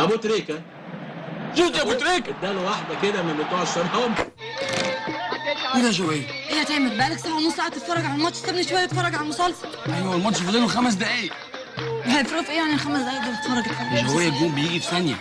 ابو تريكه شفت يا ابو تريكه اداله واحده كده من بتوع الشراب ايه ده شويه ايه يا تامر بقالك ساعة ونص قاعد تتفرج على الماتش سيبني شوية اتفرج على المسلسل ايوه الماتش فاضل له خمس دقايق هيفرق في ايه يعني الخمس دقايق دول اتفرج اتفرج شويه الجون بيجي في ثانيه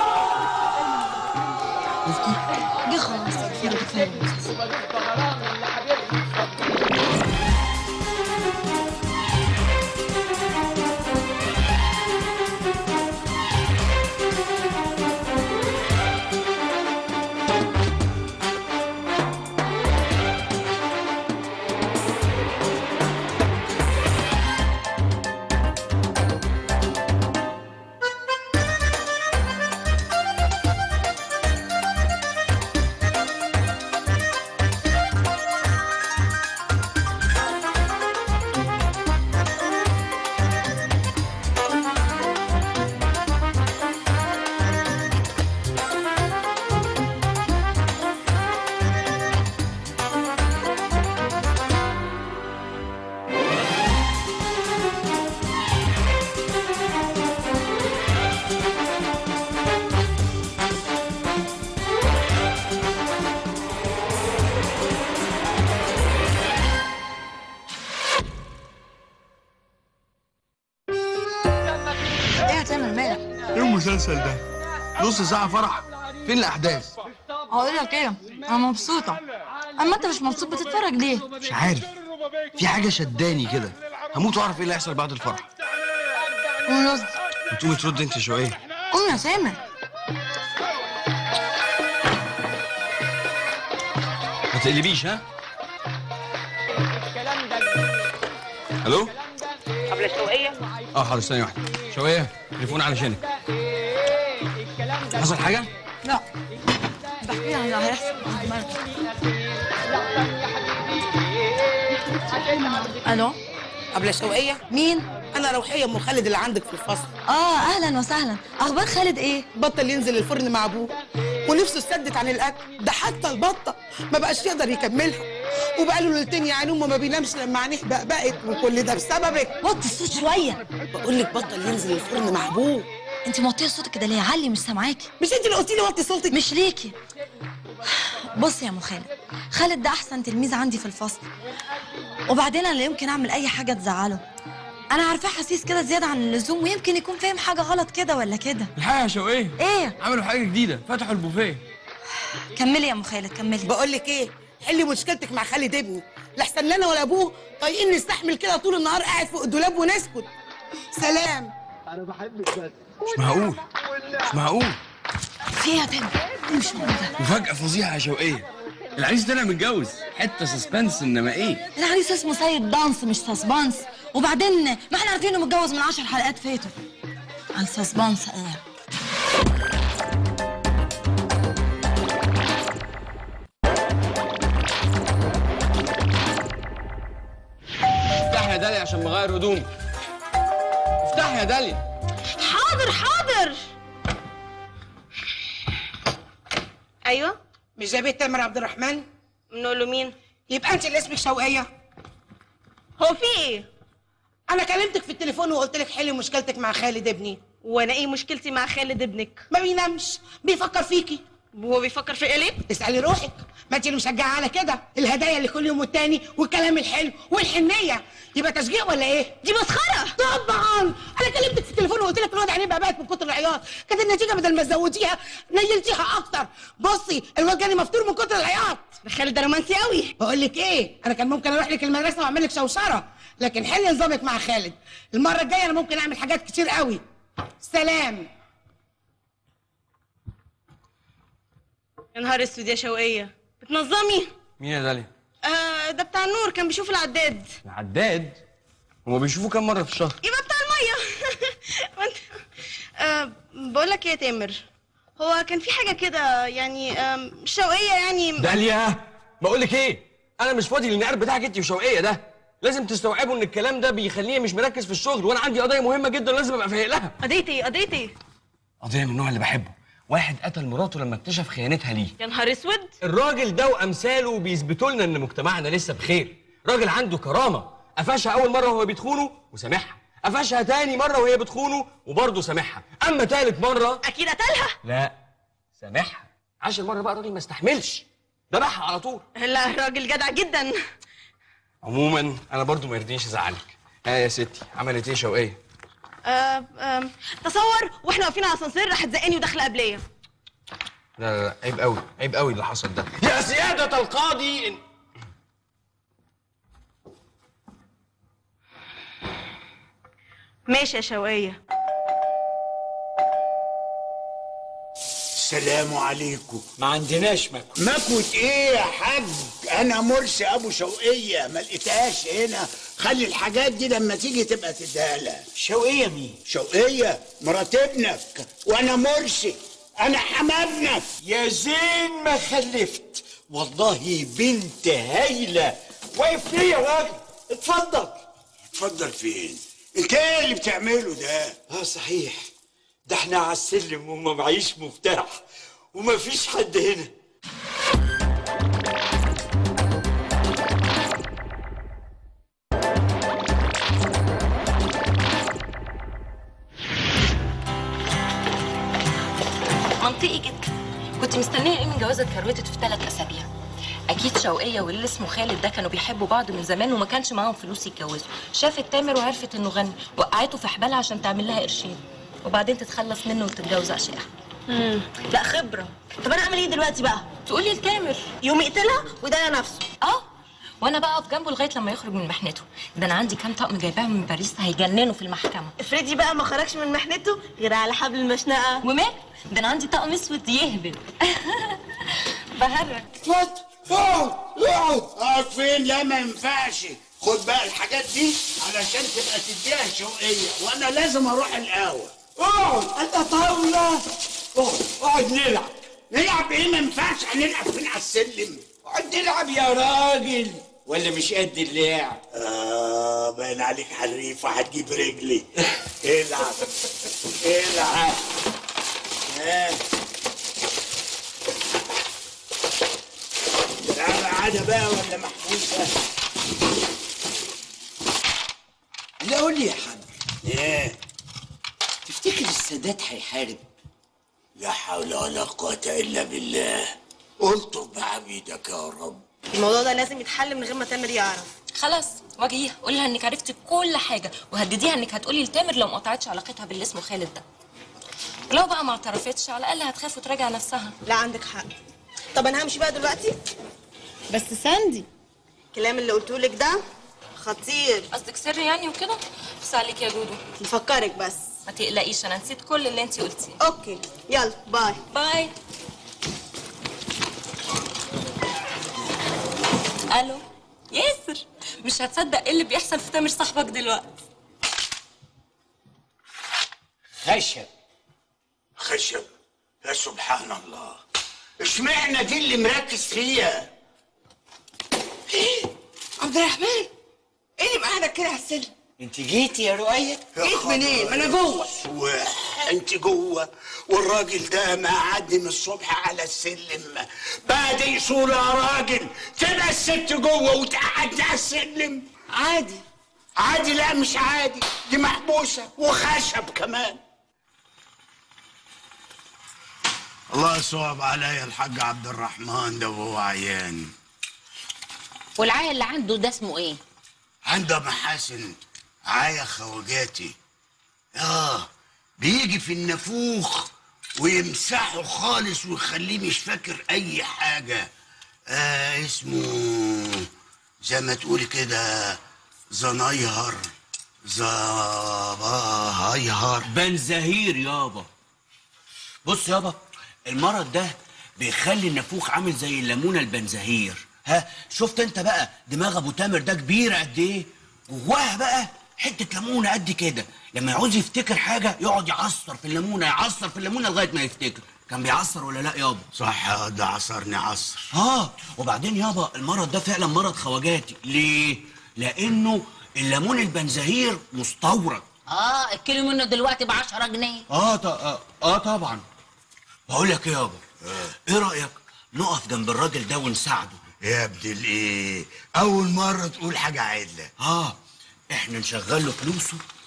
شفتي؟ جه خلاص اتفرج اتفرج المسلسل. ايه يا تامر مالك؟ ايه المسلسل ده نص ساعه فرح فين الاحداث هقول لك ايه انا مبسوطة اما انت مش مبسوط بتتفرج ليه؟ مش عارف في حاجه شداني كده هموت واعرف ايه اللي هيحصل بعد الفرح قوم رز بتقومي ترد انت شويه قوم يا سامر ما تقلبيش ها الو قبل الشوقية اه حاضر ثانيه واحده شويه تليفون علشانك حصل حاجه لا بحكي عن اللي هيحصل الو قبل الشوقية مين؟ أنا روحية أم خالد اللي عندك في الفصل اه اهلا وسهلا اخبار خالد ايه؟ بطل ينزل الفرن مع أبوه ونفسه سدت عن الأكل ده حتى البطة ما بقاش يقدر يكملها وبقاله ليلتين يا عيني أمه ما بينامش لما عينيه بقبقت وكل ده بسببك وطي الصوت شوية بقول لك بطل ينزل الفرن مع أبوه انت موطيه صوتك كده ليه علي مش سامعاكي مش أنت اللي قلتي لي وطي صوتك مش ليكي بص يا ام خالد خالد ده احسن تلميذ عندي في الفصل وبعدين انا لا يمكن اعمل اي حاجه تزعله انا عارفاه حسيس كده زياده عن اللزوم ويمكن يكون فاهم حاجه غلط كده ولا كده الحقيقه يا شوقيه ايه عملوا حاجه جديده فتحوا البوفيه كملي يا ام خالد كملي بقول لك إيه حلي مشكلتك مع خالد ابني لحسن لا أنا ولا أبوه طايقين نستحمل كده طول النهار قاعد فوق الدولاب ونسكت سلام مش معقول مش معقول في ايه يا تامر إيه مش موجوده مفاجاه فظيعه يا شوقيه العريس طلع متجوز حته سسبنس انما ايه العريس اسمه سيد دانس مش سسبانس وبعدين ما احنا عارفين انه متجوز من عشر حلقات فاتوا السسبانس ايه افتح يا داليا عشان مغير هدومي افتح يا داليا حاضر حاضر ايوه مش ده بيت تامر عبد الرحمن نقول له مين يبقى أنت اللي اسمك شوقية هو في ايه انا كلمتك في التليفون وقلت لك حلي مشكلتك مع خالد ابني وانا ايه مشكلتي مع خالد ابنك ما بينامش بيفكر فيكي وهو بيفكر في ايه ليه اسالي روحك ما انت اللي مشجعه على كده الهدايا اللي كل يوم والتاني والكلام الحلو والحنيه يبقى تشجيع ولا ايه دي مسخره طبعا انا كلمتك في التليفون وقلت لك الواد عينيه بقى بقت من كتر العياط كانت النتيجه بدل ما تزوديها نيلتيها اكتر بصي الواد جاني مفتور من كتر العياط خالد ده رومانسي قوي بقول لك ايه انا كان ممكن اروح لك المدرسه واعمل لك شوشره لكن حل نظامك مع خالد المره الجايه انا ممكن اعمل حاجات كتير قوي سلام يا نهار اسود يا شوقيه بتنظمي مين يا داليا آه ده بتاع النور كان بيشوف العداد العداد هما بيشوفوا كام مره في الشهر يبقى بتاع الميه وانت آه بقول لك ايه يا تامر هو كان في حاجه كده يعني آم، شوقيه يعني داليا بقول لك ايه انا مش فاضي للنقر بتاعك انت وشوقيه ده لازم تستوعبوا ان الكلام ده بيخليني مش مركز في الشغل وانا عندي قضيه مهمه جدا لازم ابقى فايق لها قضيه ايه قضيه ايه قضيه من النوع اللي بحبه واحد قتل مراته لما اكتشف خيانتها ليه يا نهار اسود الراجل ده وامثاله بيثبتوا لنا ان مجتمعنا لسه بخير راجل عنده كرامه قفشها اول مره وهو بيتخونه وسامحها قفشها تاني مره وهي بتخونه وبرضه سامحها اما تالت مره اكيد قتلها لا سامحها عشر مره بقى الراجل ما استحملش ذبحها على طول لا راجل جدع جدا عموما انا برضه ما يرضينيش ازعلك ها يا ستي عملت ايه شوقيه آه آه تصور واحنا واقفين على الاسانسير راحت زقاني وداخله قبليه لا لا لا عيب قوي عيب قوي اللي حصل ده يا سيادة القاضي إن... ماشي يا شوقيه السلام عليكم ما عندناش مكوى مكوة ايه يا حاج انا مرسي ابو شوقية ما لقيتهاش هنا خلي الحاجات دي لما تيجي تبقى تديها لها شوقية مين؟ شوقية مرات ابنك وانا مرسي انا حمابنك يا زين ما خلفت والله بنت هايلة واقف ليه يا راجل اتفضل اتفضل فين انت ايه اللي بتعمله ده اه صحيح ده احنا على السلم وما معيش مفتاح وما فيش حد هنا منطقي جدا كنت مستنيه ايه من جوازة كروتت في ثلاث اسابيع اكيد شوقيه واللي اسمه خالد ده كانوا بيحبوا بعض من زمان وما كانش معاهم فلوس يتجوزوا شافت تامر وعرفت انه غني وقعته في حبالها عشان تعمل لها قرشين وبعدين تتخلص منه وتتجوز عشقها امم لا خبره طب انا اعمل ايه دلوقتي بقى تقولي لتامر يوم يقتلها ويضيع نفسه اه وانا بقى اقف جنبه لغايه لما يخرج من محنته ده انا عندي كام طقم جايباها من باريس هيجننوا في المحكمه افرضي بقى ما خرجش من محنته غير على حبل المشنقه ومال ده انا عندي طقم اسود يهبل بهرج اتفضل اقعد اقعد اقعد فين لا ما ينفعش خد بقى الحاجات دي علشان تبقى تديها شوقية وانا لازم اروح القهوة اقعد انت طاولة اقعد اقعد نلعب نلعب ايه ما ينفعش هنلعب فين على السلم اقعد تلعب يا راجل ولا مش قد اللعب اه باين عليك حريفة هتجيب رجلي العب العب ها تلعب عادة بقى ولا محبوسة؟ لا قول لي يا حاج ايه تفتكر السادات هيحارب لا حول ولا قوة إلا بالله قلت بعبيدك يا رب الموضوع ده لازم يتحل من غير ما تامر يعرف خلاص واجهيها قولي لها انك عرفتي كل حاجه وهدديها انك هتقولي لتامر لو ما قطعتش علاقتها باللي اسمه خالد ده ولو بقى ما اعترفتش على الاقل هتخاف وتراجع نفسها لا عندك حق طب انا همشي بقى دلوقتي بس ساندي الكلام اللي قلته لك ده خطير قصدك سر يعني وكده بس عليك يا دودو نفكرك بس ما تقلقيش انا نسيت كل اللي انت قلتيه اوكي يلا باي باي الو ياسر مش هتصدق ايه اللي بيحصل في تامر صاحبك دلوقتي خشب خشب يا سبحان الله اشمعنى دي اللي مركز فيها عبد الرحمن ايه اللي مقعدك كده على السلم انت جيتي يا رؤية جيت منين ما انا جوه انت جوه والراجل ده مقعدني من الصبح على السلم بعد يصول يا راجل تبقى الست جوه وتقعدني على السلم عادي عادي لا مش عادي دي محبوسه وخشب كمان الله يصعب عليا الحاج عبد الرحمن ده وهو عيان والعيل اللي عنده ده اسمه ايه؟ عنده محاسن عاية خواجاتي اه بيجي في النافوخ ويمسحه خالص ويخليه مش فاكر اي حاجة آه اسمه زي ما تقولي كده زنايهر زباهيهر بنزهير يابا بص يابا المرض ده بيخلي النافوخ عامل زي الليمونه البنزهير ها شفت انت بقى دماغ ابو تامر ده كبيره قد ايه جواها بقى حته ليمونه قد كده لما يعوز يفتكر حاجه يقعد يعصر في الليمونه يعصر في الليمونه لغايه ما يفتكر كان بيعصر ولا لا يابا صح ده عصرني عصر اه وبعدين يابا المرض ده فعلا مرض خواجاتي ليه لانه الليمون البنزهير مستورد اه الكيلو منه دلوقتي ب 10 جنيه اه ط... آه, اه طبعا بقول لك ايه يابا ايه رايك نقف جنب الراجل ده ونساعده يا ابن الايه اول مرة تقول حاجة عدلة اه احنا نشغل له فلوسه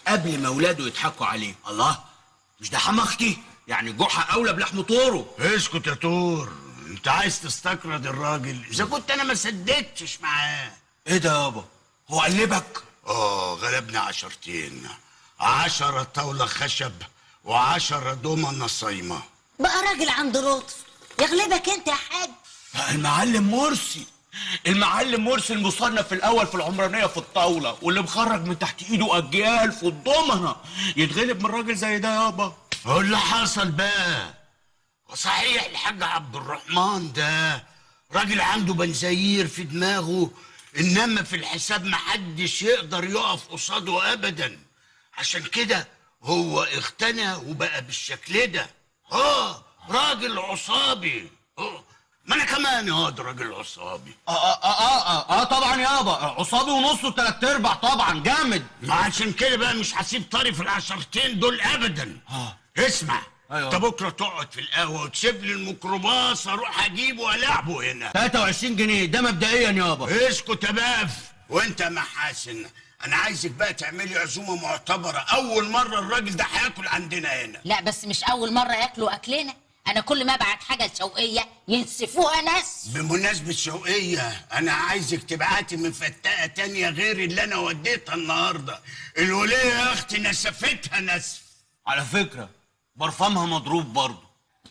قبل ما ولاده يضحكوا عليه الله مش ده حماختي يعني جحا اولى بلحم طوره اسكت يا طور انت عايز تستكرد الراجل اذا كنت انا ما سددتش معاه ايه ده يابا هو قلبك اه غلبنا عشرتين عشرة طاولة خشب وعشرة دومنة صايمة بقى راجل عنده لطف يغلبك انت يا حاج المعلم مرسي المعلم مرسي المصنف الاول في العمرانيه في الطاوله واللي مخرج من تحت ايده اجيال في الضمنه يتغلب من راجل زي ده يابا هو اللي حصل بقى وصحيح الحاج عبد الرحمن ده راجل عنده بنزير في دماغه انما في الحساب محدش يقدر يقف قصاده ابدا عشان كده هو اغتنى وبقى بالشكل ده اه راجل عصابي اه ما انا كمان يا واد راجل عصابي اه اه اه اه, آه طبعا يابا عصابي ونص وتلات ارباع طبعا جامد ما عشان كده بقى مش هسيب طري في العشرتين دول ابدا اه اسمع أيوة. انت بكره تقعد في القهوه وتسيب لي الميكروباص اروح اجيبه والعبه هنا 23 جنيه ده مبدئيا يابا اسكت يا باف وانت يا محاسن انا عايزك بقى تعملي عزومه معتبره اول مره الراجل ده هياكل عندنا هنا لا بس مش اول مره ياكلوا اكلنا انا كل ما ابعت حاجه لشوقيه ينسفوها ناس بمناسبة شوقية أنا عايزك تبعتي من فتاة تانية غير اللي أنا وديتها النهاردة الولية يا أختي نسفتها نسف على فكره برفانها مضروب برضه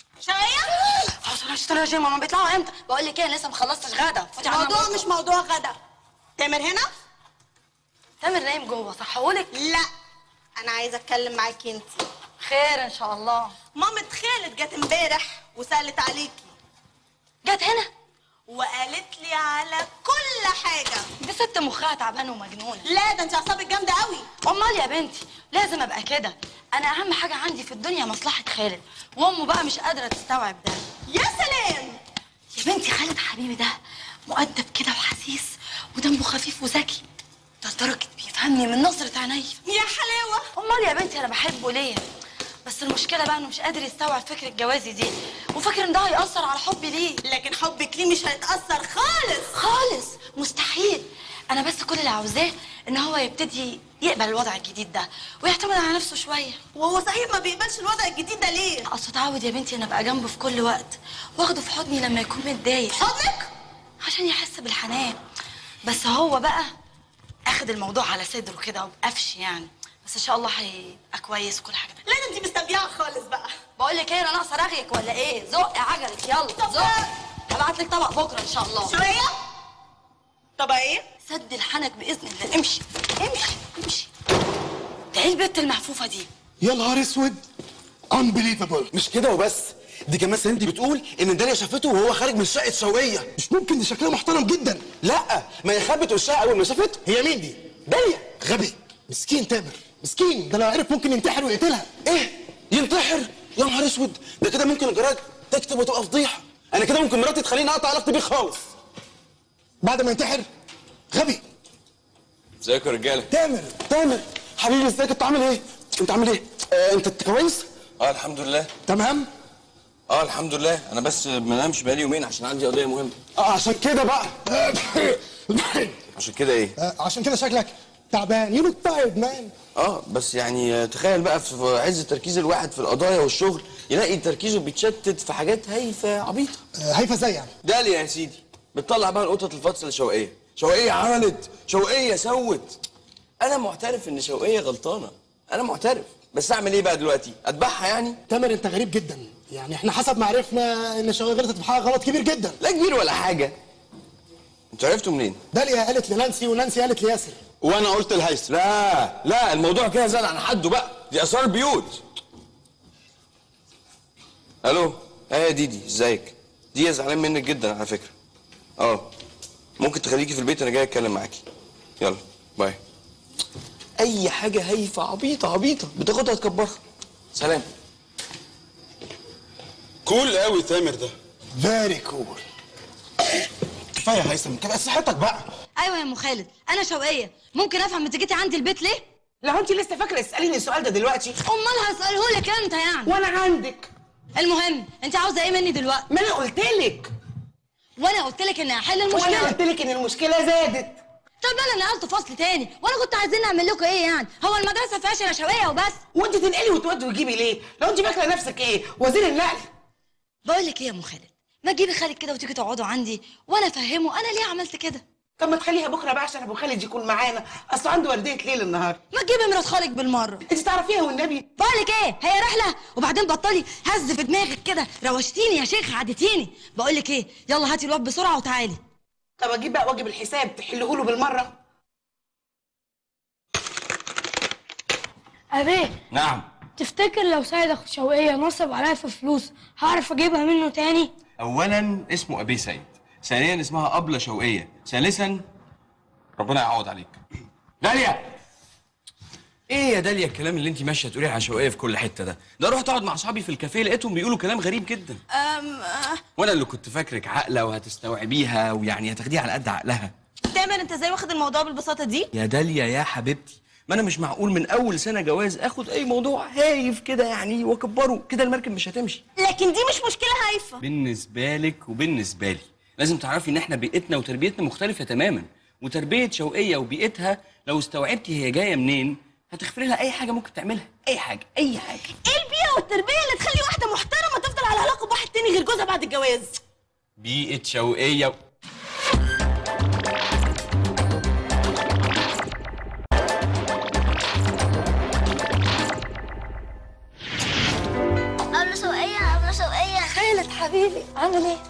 شوية خلاص انا اشتري يا ماما بيطلعوا امتى بقول لك ايه أنا لسه ما خلصتش غدا فوتي على الموضوع بكرة. مش موضوع غدا تامر هنا تامر نايم جوه صحهولك لا انا عايزه اتكلم معاكي انت خير ان شاء الله مامة خالد جت امبارح وسالت عليكي جت هنا وقالت لي على كل حاجه دي ست مخها تعبانه ومجنونه لا ده انت اعصابك جامده قوي امال يا بنتي لازم ابقى كده انا اهم حاجه عندي في الدنيا مصلحه خالد وامه بقى مش قادره تستوعب ده يا سلام يا بنتي خالد حبيبي ده مؤدب كده وحسيس ودمه خفيف وذكي ده لدرجه بيفهمني من نظره عينيا يا حلاوه امال يا بنتي انا بحبه ليه بس المشكله بقى انه مش قادر يستوعب فكره جوازي دي وفاكر ان ده هيأثر على حبي ليه لكن حبك ليه مش هيتاثر خالص خالص مستحيل انا بس كل اللي عاوزاه ان هو يبتدي يقبل الوضع الجديد ده ويعتمد على نفسه شويه وهو صحيح ما بيقبلش الوضع الجديد ده ليه اصل اتعود يا بنتي انا ابقى جنبه في كل وقت واخده في حضني لما يكون متضايق حضنك عشان يحس بالحنان بس هو بقى اخد الموضوع على صدره كده وبقفش يعني بس ان شاء الله هيبقى كويس وكل حاجه لا ده انت مستبيعه خالص بقى بقول لك ايه انا ناقصه رغيك ولا ايه زق عجلك يلا زق هبعت لك طبق بكره ان شاء الله شويه طب ايه سد الحنك باذن الله امشي امشي امشي ده ايه البت المحفوفه دي يا نهار اسود انبليفبل مش كده وبس دي كمان سندي بتقول ان داليا شافته وهو خارج من شقه شوقيه مش ممكن دي شكلها محترم جدا لا ما هي خبت وشها اول ما شافته هي مين دي داليا غبي مسكين تامر مسكين ده لو عرف ممكن ينتحر ويقتلها ايه ينتحر يا نهار اسود ده كده ممكن الجرايد تكتب وتبقى فضيحه انا كده ممكن مراتي تخليني اقطع علاقتي بيه خالص بعد ما ينتحر غبي ازيكم يا رجاله تامر تامر حبيبي ازيك انت عامل ايه انت عامل ايه آه انت كويس اه الحمد لله تمام اه الحمد لله انا بس ما نامش بقالي يومين عشان عندي قضيه مهمه اه عشان كده بقى عشان كده ايه آه، عشان كده شكلك تعبان يو لوك تايرد مان اه بس يعني آه، تخيل بقى في عز تركيز الواحد في القضايا والشغل يلاقي تركيزه بيتشتت في حاجات هايفه عبيطه هايفه ازاي يعني داليا يا سيدي بتطلع بقى القطط الفاصله لشوقيه شوقيه عملت شوقيه سوت انا معترف ان شوقيه غلطانه انا معترف بس اعمل ايه بقى دلوقتي اتبعها يعني تامر انت غريب جدا يعني احنا حسب ما عرفنا ان شوقي غلطت في حاجه غلط كبير جدا لا كبير ولا حاجه انتوا عرفتوا منين داليا قالت لنانسي ونانسي قالت لياسر وانا قلت لهيثم لا لا الموضوع كده زاد عن حده بقى دي اسرار بيوت الو ايه يا ديدي ازيك دي زعلان منك جدا على فكره اه ممكن تخليكي في البيت انا جاي اتكلم معاكي يلا باي اي حاجه هايفه عبيطه عبيطه بتاخدها تكبرها سلام كول قوي تامر ده فيري كول كفايه يا هيثم كده صحتك بقى ايوه يا ام خالد انا شوقيه ممكن افهم انت جيتي عندي البيت ليه لو انت لسه فاكره تساليني السؤال ده دلوقتي امال هساله لك انت يعني وانا عندك المهم انت عاوزه ايه مني دلوقتي ما انا قلت لك وانا قلت لك اني هحل وانا المشكله قلت لك ان المشكله زادت طب انا نقلت فصل تاني وانا كنت عايزين نعمل لكم ايه يعني هو المدرسه فيهاش الا شويه وبس وانت تنقلي وتودي وتجيبي ليه لو انت فاكره نفسك ايه وزير النقل بقول لك ايه يا ام خالد ما تجيبي خالد كده وتيجي تقعدوا عندي وانا افهمه انا ليه عملت كده طب ما تخليها بكره بقى عشان ابو خالد يكون معانا اصل عنده ورديه ليل النهارده ما تجيبي مرات خالك بالمره انت تعرفيها والنبي بقول لك ايه هي رحله وبعدين بطلي هز في دماغك كده روشتيني يا شيخ عدتيني بقول لك ايه يلا هاتي الواد بسرعه وتعالي طب اجيب بقى واجب الحساب تحله له بالمره أبيه نعم تفتكر لو سيد أخو شوقية نصب عليا في فلوس هعرف أجيبها منه تاني؟ اولا اسمه ابي سيد ثانيا اسمها ابله شوقيه ثالثا ربنا يعوض عليك داليا ايه يا داليا الكلام اللي انت ماشيه تقولي على شوقيه في كل حته ده ده رحت اقعد مع اصحابي في الكافيه لقيتهم بيقولوا كلام غريب جدا أم آه، وانا اللي كنت فاكرك عاقله وهتستوعبيها ويعني هتاخديها على قد عقلها تامر انت ازاي واخد الموضوع بالبساطه دي يا داليا يا حبيبتي ما انا مش معقول من اول سنه جواز اخد اي موضوع هايف كده يعني واكبره كده المركب مش هتمشي لكن دي مش مشكله هايفه بالنسبه لك وبالنسبه لي لازم تعرفي ان احنا بيئتنا وتربيتنا مختلفه تماما وتربيه شوقيه وبيئتها لو استوعبتي هي جايه منين هتغفري لها اي حاجه ممكن تعملها اي حاجه اي حاجه ايه البيئه والتربيه اللي تخلي واحده محترمه تفضل على علاقه بواحد تاني غير جوزها بعد الجواز بيئه شوقيه و... قبل سوقية قبل سوقية خالد حبيبي عامل ايه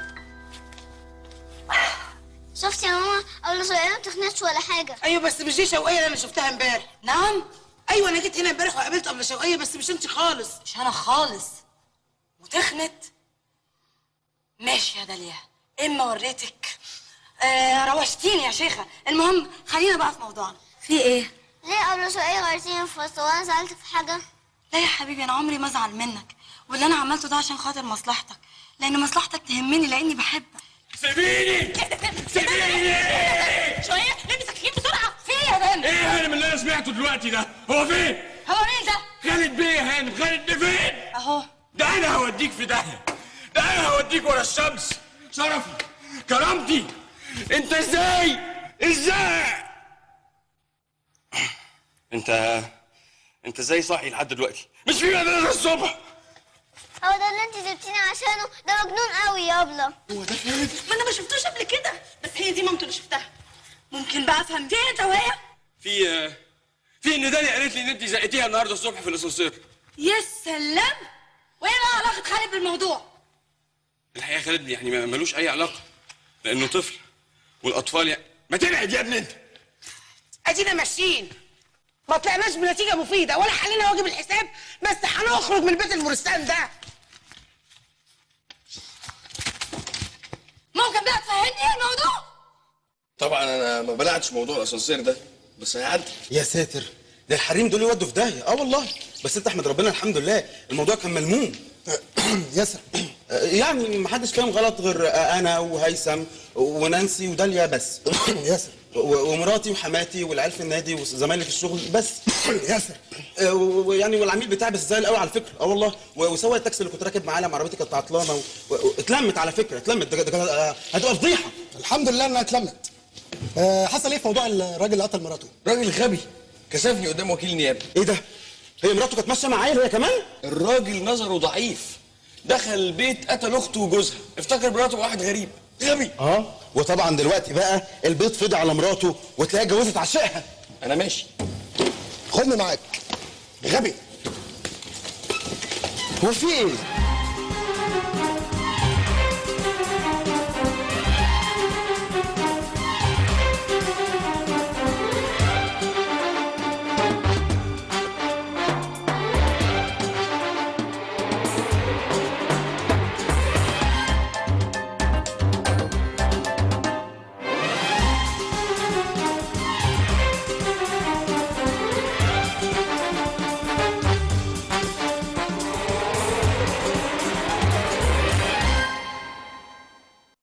شفتي يا ماما قبل سوقية ما بتخنقش ولا حاجة ايوه بس مش دي شوقيه اللي انا شفتها امبارح نعم ايوه انا جيت هنا امبارح وقابلت ابله شوقيه بس مش انت خالص مش انا خالص وتخنت ماشي يا داليا اما وريتك آه روشتيني يا شيخه المهم خلينا بقى في موضوعنا في ايه ليه قبل سوقية غيرتيني في فصل وانا زعلت في حاجة لا يا حبيبي انا عمري ما ازعل منك واللي انا عملته ده عشان خاطر مصلحتك لان مصلحتك تهمني لاني بحبك سيبيني سيبيني شويه لمي سكين بسرعه في ايه يا بنت ايه يا هانم اللي انا سمعته دلوقتي ده هو فين هو مين ده خالد بيه يا هانم خالد ده فين اهو ده انا هوديك في داهيه ده انا هوديك ورا الشمس شرفي كرامتي انت ازاي ازاي انت انت ازاي صاحي لحد دلوقتي مش في مدرسه الصبح هو ده اللي انت جبتيني عشانه ده مجنون قوي يا ابله هو ده خالد ما انا ما شفتوش قبل كده بس هي دي مامته اللي شفتها ممكن بقى افهم فين انت وهي في في ان داليا قالت لي ان انت زقتيها النهارده الصبح في الاسانسير يا سلام وايه بقى علاقه خالد بالموضوع الحقيقه خالد يعني ما- ملوش اي علاقه لانه طفل والاطفال يعني ما تبعد يا ابني انت ادينا ماشيين ما طلعناش بنتيجه مفيده ولا حلينا واجب الحساب بس هنخرج من البيت المرستان ده ممكن بقى تفهمني ايه الموضوع طبعا انا ما بلعتش موضوع الاسانسير ده بس هيعدي يا ساتر ده الحريم دول يودوا في داهيه اه والله بس انت احمد ربنا الحمد لله الموضوع كان ملموم ياسر يعني ما حدش فاهم غلط غير انا وهيثم ونانسي وداليا بس ياسر ومراتي وحماتي والعيال في النادي وزمايلي في الشغل بس ياسر ويعني والعميل بتاعي بس زي الاول على فكره اه والله و- وسواق التاكسي اللي كنت راكب معاه لما عربيتي كانت عطلانه و- و- اتلمت على فكره اتلمت ده- ده- ده- هتبقى فضيحه الحمد لله انها اتلمت آه حصل ايه في موضوع الراجل اللي قتل مراته راجل غبي كسفني قدام وكيل النيابه ايه ده هي مراته كانت ماشيه معايا هي كمان الراجل نظره ضعيف دخل البيت قتل اخته وجوزها افتكر مراته واحد غريب غبي اه وطبعا دلوقتي بقى البيت فضي على مراته وتلاقيها اتجوزت عشقها انا ماشي خدني معاك غبي هو في ايه